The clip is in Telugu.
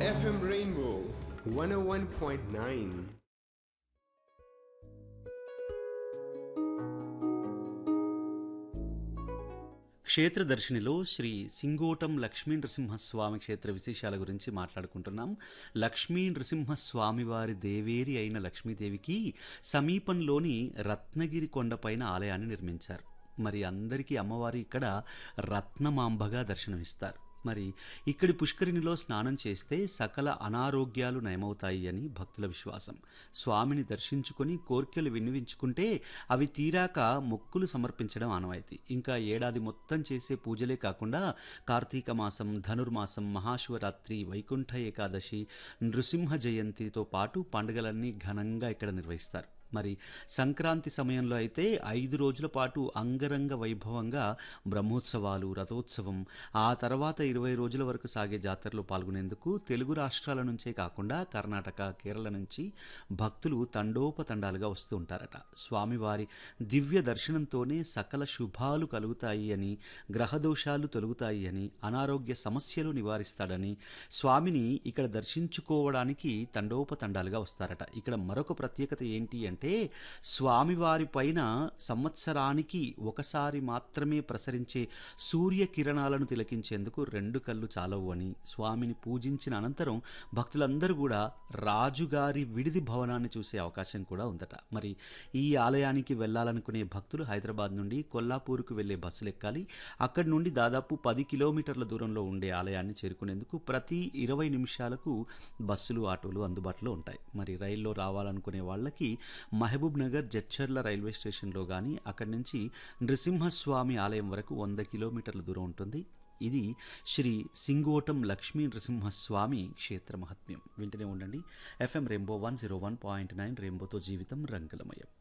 FM Rainbow 101.9. క్షేత్రదర్శినిలో శ్రీ సింగోటం లక్ష్మీ నృసింహస్వామి క్షేత్ర విశేషాల గురించి మాట్లాడుకుంటున్నాం లక్ష్మీ నృసింహస్వామి వారి దేవేరి అయిన లక్ష్మీదేవికి సమీపంలోని రత్నగిరి కొండపైన ఆలయాన్ని నిర్మించారు మరి అందరికీ అమ్మవారి ఇక్కడ రత్నమాంబగా దర్శనమిస్తారు మరి ఇక్కడి పుష్కరిణిలో స్నానం చేస్తే సకల అనారోగ్యాలు నయమవుతాయి అని భక్తుల విశ్వాసం స్వామిని దర్శించుకొని కోర్కెలు విన్నవించుకుంటే అవి తీరాక మొక్కులు సమర్పించడం ఆనవాయితీ ఇంకా ఏడాది మొత్తం చేసే పూజలే కాకుండా కార్తీక మాసం ధనుర్మాసం మహాశివరాత్రి వైకుంఠ ఏకాదశి నృసింహ జయంతితో పాటు పండుగలన్నీ ఘనంగా ఇక్కడ నిర్వహిస్తారు మరి సంక్రాంతి సమయంలో అయితే ఐదు రోజుల పాటు అంగరంగ వైభవంగా బ్రహ్మోత్సవాలు రథోత్సవం ఆ తర్వాత ఇరవై రోజుల వరకు సాగే జాతరలో పాల్గొనేందుకు తెలుగు రాష్ట్రాల నుంచే కాకుండా కర్ణాటక కేరళ నుంచి భక్తులు తండోపతండాలుగా వస్తూ ఉంటారట స్వామివారి దివ్య దర్శనంతోనే సకల శుభాలు కలుగుతాయి అని గ్రహదోషాలు తొలుగుతాయి అని అనారోగ్య సమస్యలు నివారిస్తాడని స్వామిని ఇక్కడ దర్శించుకోవడానికి తండోపతండాలుగా వస్తారట ఇక్కడ మరొక ప్రత్యేకత ఏంటి అంటే స్వామివారి పైన సంవత్సరానికి ఒకసారి మాత్రమే ప్రసరించే సూర్య కిరణాలను తిలకించేందుకు రెండు కళ్ళు చాలవు అని స్వామిని పూజించిన అనంతరం భక్తులందరూ కూడా రాజుగారి విడిది భవనాన్ని చూసే అవకాశం కూడా ఉందట మరి ఈ ఆలయానికి వెళ్ళాలనుకునే భక్తులు హైదరాబాద్ నుండి కొల్లాపూర్కు వెళ్లే బస్సులు ఎక్కాలి అక్కడి నుండి దాదాపు పది కిలోమీటర్ల దూరంలో ఉండే ఆలయాన్ని చేరుకునేందుకు ప్రతి ఇరవై నిమిషాలకు బస్సులు ఆటోలు అందుబాటులో ఉంటాయి మరి రైల్లో రావాలనుకునే వాళ్ళకి మహబూబ్ నగర్ జడ్చర్ల రైల్వే స్టేషన్లో కానీ అక్కడి నుంచి నృసింహస్వామి ఆలయం వరకు వంద కిలోమీటర్ల దూరం ఉంటుంది ఇది శ్రీ సింగోటం లక్ష్మీ నృసింహస్వామి క్షేత్ర మహత్మ్యం వింటనే ఉండండి FM rainbow one zero one point nine రెయిన్బోతో జీవితం రంగులమయం